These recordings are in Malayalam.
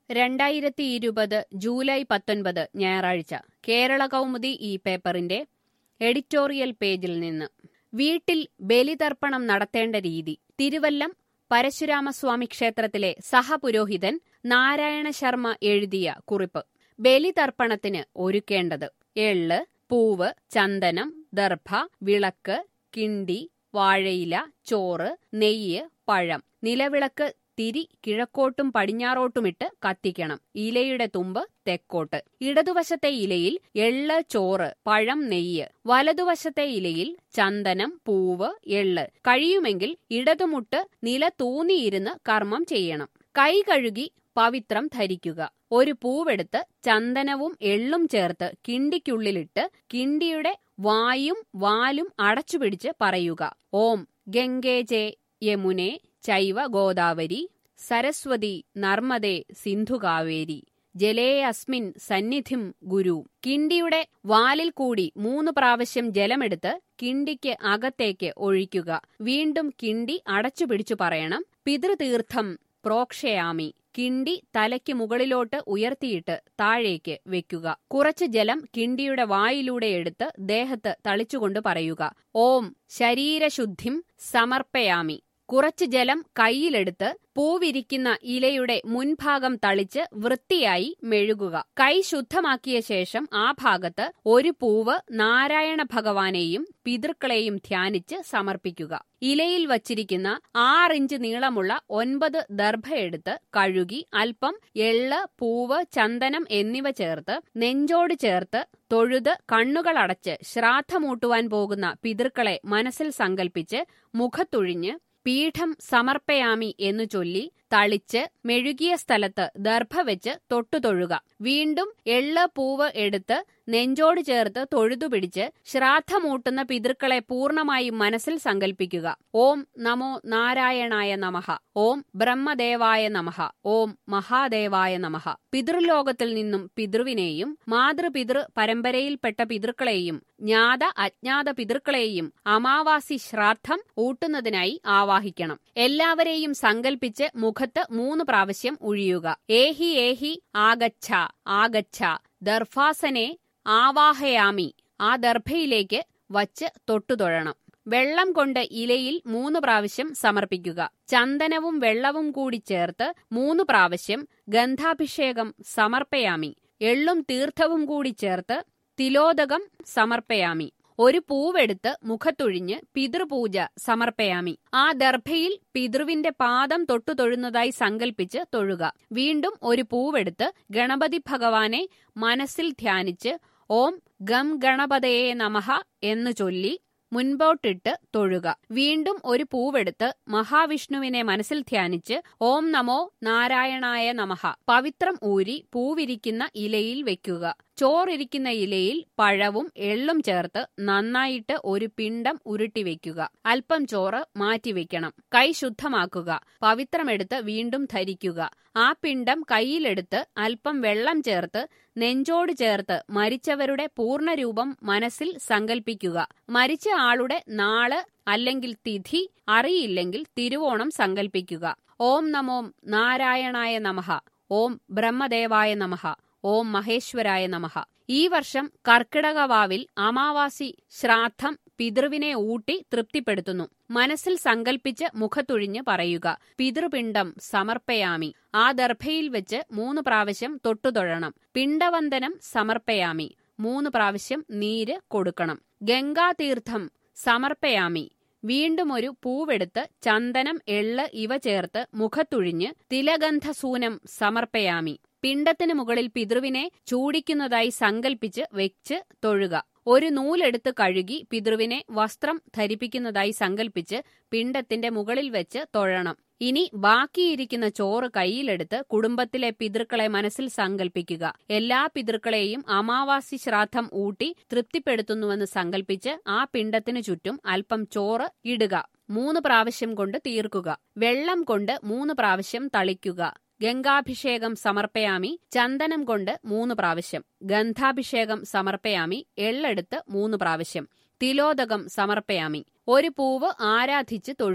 രണ്ടായിരത്തി ഇരുപത് ജൂലൈ പത്തൊൻപത് ഞായറാഴ്ച കേരള കൗമുദി ഈ പേപ്പറിന്റെ എഡിറ്റോറിയൽ പേജിൽ നിന്ന് വീട്ടിൽ ബലിതർപ്പണം നടത്തേണ്ട രീതി തിരുവല്ലം പരശുരാമസ്വാമി ക്ഷേത്രത്തിലെ സഹപുരോഹിതൻ നാരായണ ശർമ്മ എഴുതിയ കുറിപ്പ് ബലിതർപ്പണത്തിന് ഒരുക്കേണ്ടത് എള്ള് പൂവ് ചന്ദനം ദർഭ വിളക്ക് കിണ്ടി വാഴയില ചോറ് നെയ്യ് പഴം നിലവിളക്ക് തിരി കിഴക്കോട്ടും പടിഞ്ഞാറോട്ടുമിട്ട് കത്തിക്കണം ഇലയുടെ തുമ്പ് തെക്കോട്ട് ഇടതുവശത്തെ ഇലയിൽ എള്ള് ചോറ് പഴം നെയ്യ് വലതുവശത്തെ ഇലയിൽ ചന്ദനം പൂവ് എള്ള് കഴിയുമെങ്കിൽ ഇടതുമുട്ട് നില തൂന്നിയിരുന്ന് കർമ്മം ചെയ്യണം കൈ കഴുകി പവിത്രം ധരിക്കുക ഒരു പൂവെടുത്ത് ചന്ദനവും എള്ളും ചേർത്ത് കിണ്ടിക്കുള്ളിലിട്ട് കിണ്ടിയുടെ വായും വാലും അടച്ചുപിടിച്ച് പറയുക ഓം ഗംഗേജെ യമുനെ ചൈവ ഗോദാവരി സരസ്വതി നർമ്മദേ സിന്ധുകാവേരി ജലേ അസ്മിൻ സന്നിധിം ഗുരു കിണ്ടിയുടെ വാലിൽ കൂടി മൂന്ന് പ്രാവശ്യം ജലമെടുത്ത് കിണ്ടിക്ക് അകത്തേക്ക് ഒഴിക്കുക വീണ്ടും കിണ്ടി അടച്ചുപിടിച്ചു പറയണം പിതൃതീർത്ഥം പ്രോക്ഷയാമി കിണ്ടി തലയ്ക്ക് മുകളിലോട്ട് ഉയർത്തിയിട്ട് താഴേക്ക് വെക്കുക കുറച്ച് ജലം കിണ്ടിയുടെ വായിലൂടെ എടുത്ത് ദേഹത്ത് തളിച്ചുകൊണ്ട് പറയുക ഓം ശരീരശുദ്ധിം സമർപ്പയാമി കുറച്ച് ജലം കൈയിലെടുത്ത് പൂവിരിക്കുന്ന ഇലയുടെ മുൻഭാഗം തളിച്ച് വൃത്തിയായി മെഴുകുക കൈ ശുദ്ധമാക്കിയ ശേഷം ആ ഭാഗത്ത് ഒരു പൂവ് നാരായണ ഭഗവാനെയും പിതൃക്കളെയും ധ്യാനിച്ച് സമർപ്പിക്കുക ഇലയിൽ വച്ചിരിക്കുന്ന ആറിഞ്ച് നീളമുള്ള ഒൻപത് ദർഭയെടുത്ത് കഴുകി അല്പം എള്ള് പൂവ് ചന്ദനം എന്നിവ ചേർത്ത് നെഞ്ചോട് ചേർത്ത് തൊഴുത് കണ്ണുകളടച്ച് ശ്രാദ്ധമൂട്ടുവാൻ പോകുന്ന പിതൃക്കളെ മനസ്സിൽ സങ്കൽപ്പിച്ച് മുഖത്തൊഴിഞ്ഞ് പീഠം സമർപ്പയാമി എന്നു ചൊല്ലി തളിച്ച് മെഴുകിയ സ്ഥലത്ത് ദർഭ വെച്ച് തൊട്ടുതൊഴുക വീണ്ടും എള്ള് പൂവ് എടുത്ത് നെഞ്ചോട് ചേർത്ത് തൊഴുതുപിടിച്ച് ശ്രാദ്ധമൂട്ടുന്ന പിതൃക്കളെ പൂർണ്ണമായും മനസ്സിൽ സങ്കൽപ്പിക്കുക ഓം നമോ നാരായണായ നമഃ ഓം ബ്രഹ്മദേവായ നമഃ ഓം മഹാദേവായ നമഃ പിതൃലോകത്തിൽ നിന്നും പിതൃവിനെയും മാതൃപിതൃ പരമ്പരയിൽപ്പെട്ട പിതൃക്കളെയും ജ്ഞാത അജ്ഞാത പിതൃക്കളെയും അമാവാസി ശ്രാദ്ധം ഊട്ടുന്നതിനായി ആവാഹിക്കണം എല്ലാവരെയും സങ്കൽപ്പിച്ച് മുഖത്ത് മൂന്ന് പ്രാവശ്യം ഒഴിയുക ഏഹി ഏഹി ആഗച്ഛ ആഗച്ഛ ദർഭാസനെ ആവാഹയാമി ആ ദർഭയിലേക്ക് വച്ച് തൊട്ടുതൊഴണം വെള്ളം കൊണ്ട് ഇലയിൽ മൂന്ന് പ്രാവശ്യം സമർപ്പിക്കുക ചന്ദനവും വെള്ളവും കൂടി ചേർത്ത് മൂന്ന് പ്രാവശ്യം ഗന്ധാഭിഷേകം സമർപ്പയാമി എള്ളും തീർത്ഥവും കൂടി ചേർത്ത് തിലോദകം സമർപ്പയാമി ഒരു പൂവെടുത്ത് മുഖത്തൊഴിഞ്ഞ് പിതൃപൂജ സമർപ്പയാമി ആ ദർഭയിൽ പിതൃവിന്റെ പാദം തൊട്ടു തൊഴുന്നതായി സങ്കൽപ്പിച്ച് തൊഴുക വീണ്ടും ഒരു പൂവെടുത്ത് ഗണപതി ഭഗവാനെ മനസ്സിൽ ധ്യാനിച്ച് ഓം ഗം ഗണപതയെ നമഃ എന്ന് ചൊല്ലി മുൻപോട്ടിട്ട് തൊഴുക വീണ്ടും ഒരു പൂവെടുത്ത് മഹാവിഷ്ണുവിനെ മനസ്സിൽ ധ്യാനിച്ച് ഓം നമോ നാരായണായ നമഃ പവിത്രം ഊരി പൂവിരിക്കുന്ന ഇലയിൽ വെക്കുക ചോറിരിക്കുന്ന ഇലയിൽ പഴവും എള്ളും ചേർത്ത് നന്നായിട്ട് ഒരു പിണ്ടം ഉരുട്ടിവെക്കുക അല്പം ചോറ് മാറ്റിവെക്കണം കൈ ശുദ്ധമാക്കുക പവിത്രമെടുത്ത് വീണ്ടും ധരിക്കുക ആ പിണ്ടം കൈയിലെടുത്ത് അല്പം വെള്ളം ചേർത്ത് നെഞ്ചോട് ചേർത്ത് മരിച്ചവരുടെ പൂർണ്ണരൂപം മനസ്സിൽ സങ്കൽപ്പിക്കുക മരിച്ച ആളുടെ നാള് അല്ലെങ്കിൽ തിഥി അറിയില്ലെങ്കിൽ തിരുവോണം സങ്കൽപ്പിക്കുക ഓം നമോ നാരായണായ നമഃ ഓം ബ്രഹ്മദേവായ നമഃ ഓം മഹേശ്വരായ നമഃ ഈ വർഷം കർക്കിടകവാവിൽ അമാവാസി ശ്രാദ്ധം പിതൃവിനെ ഊട്ടി തൃപ്തിപ്പെടുത്തുന്നു മനസ്സിൽ സങ്കൽപ്പിച്ച് മുഖത്തൊഴിഞ്ഞ് പറയുക പിതൃപിണ്ഡം സമർപ്പയാമി ആ ദർഭയിൽ വെച്ച് മൂന്ന് പ്രാവശ്യം തൊട്ടുതൊഴണം പിണ്ടവന്ദനം സമർപ്പയാമി മൂന്ന് പ്രാവശ്യം നീര് കൊടുക്കണം ഗംഗാതീർത്ഥം സമർപ്പയാമി വീണ്ടും ഒരു പൂവെടുത്ത് ചന്ദനം എള്ള് ഇവ ചേർത്ത് മുഖത്തൊഴിഞ്ഞ് തിലഗന്ധസൂനം സമർപ്പയാമി പിണ്ടത്തിന് മുകളിൽ പിതൃവിനെ ചൂടിക്കുന്നതായി സങ്കൽപ്പിച്ച് വെച്ച് തൊഴുക ഒരു നൂലെടുത്ത് കഴുകി പിതൃവിനെ വസ്ത്രം ധരിപ്പിക്കുന്നതായി സങ്കൽപ്പിച്ച് പിണ്ടത്തിന്റെ മുകളിൽ വെച്ച് തൊഴണം ഇനി ബാക്കിയിരിക്കുന്ന ചോറ് കയ്യിലെടുത്ത് കുടുംബത്തിലെ പിതൃക്കളെ മനസ്സിൽ സങ്കൽപ്പിക്കുക എല്ലാ പിതൃക്കളെയും അമാവാസി ശ്രാദ്ധം ഊട്ടി തൃപ്തിപ്പെടുത്തുന്നുവെന്ന് സങ്കൽപ്പിച്ച് ആ പിണ്ടത്തിനു ചുറ്റും അല്പം ചോറ് ഇടുക മൂന്ന് പ്രാവശ്യം കൊണ്ട് തീർക്കുക വെള്ളം കൊണ്ട് മൂന്ന് പ്രാവശ്യം തളിക്കുക ഗംഗാഭിഷേകം സമർപ്പയാമി ചന്ദനം കൊണ്ട് മൂന്ന് പ്രാവശ്യം ഗന്ധാഭിഷേകം സമർപ്പയാമി എള്ളെടുത്ത് മൂന്ന് പ്രാവശ്യം തിലോദകം സമർപ്പയാമി ഒരു പൂവ് ആരാധിച്ച് തൊഴുക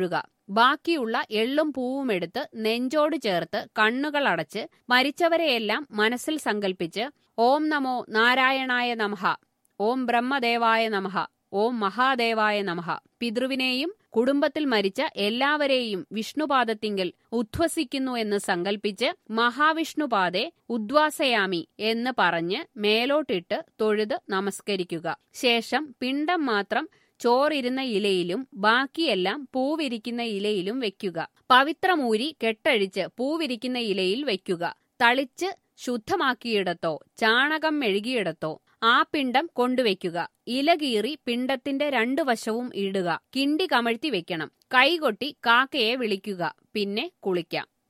ബാക്കിയുള്ള എള്ളും പൂവും എടുത്ത് നെഞ്ചോട് ചേർത്ത് കണ്ണുകൾ അടച്ച് മരിച്ചവരെയെല്ലാം മനസ്സിൽ സങ്കൽപ്പിച്ച് ഓം നമോ നാരായണായ നമഃ ഓം ബ്രഹ്മദേവായ നമഃ ഓം മഹാദേവായ നമഃ പിതൃവിനെയും കുടുംബത്തിൽ മരിച്ച എല്ലാവരെയും വിഷ്ണുപാദത്തിങ്കൽ ഉദ്വസിക്കുന്നു എന്ന് സങ്കൽപ്പിച്ച് മഹാവിഷ്ണുപാദെ ഉദ്വാസയാമി എന്ന് പറഞ്ഞ് മേലോട്ടിട്ട് തൊഴുത് നമസ്കരിക്കുക ശേഷം പിണ്ടം മാത്രം ചോറിരുന്ന ഇലയിലും ബാക്കിയെല്ലാം പൂവിരിക്കുന്ന ഇലയിലും വെക്കുക പവിത്രമൂരി കെട്ടഴിച്ച് പൂവിരിക്കുന്ന ഇലയിൽ വെക്കുക തളിച്ച് ശുദ്ധമാക്കിയിടത്തോ ചാണകം മെഴുകിയിടത്തോ ആ പിണ്ടം കൊണ്ടുവയ്ക്കുക ഇല കീറി പിണ്ടത്തിന്റെ രണ്ടു വശവും ഇടുക കിണ്ടി കമഴ്ത്തി വെക്കണം കൈകൊട്ടി കാക്കയെ വിളിക്കുക പിന്നെ കുളിക്കാം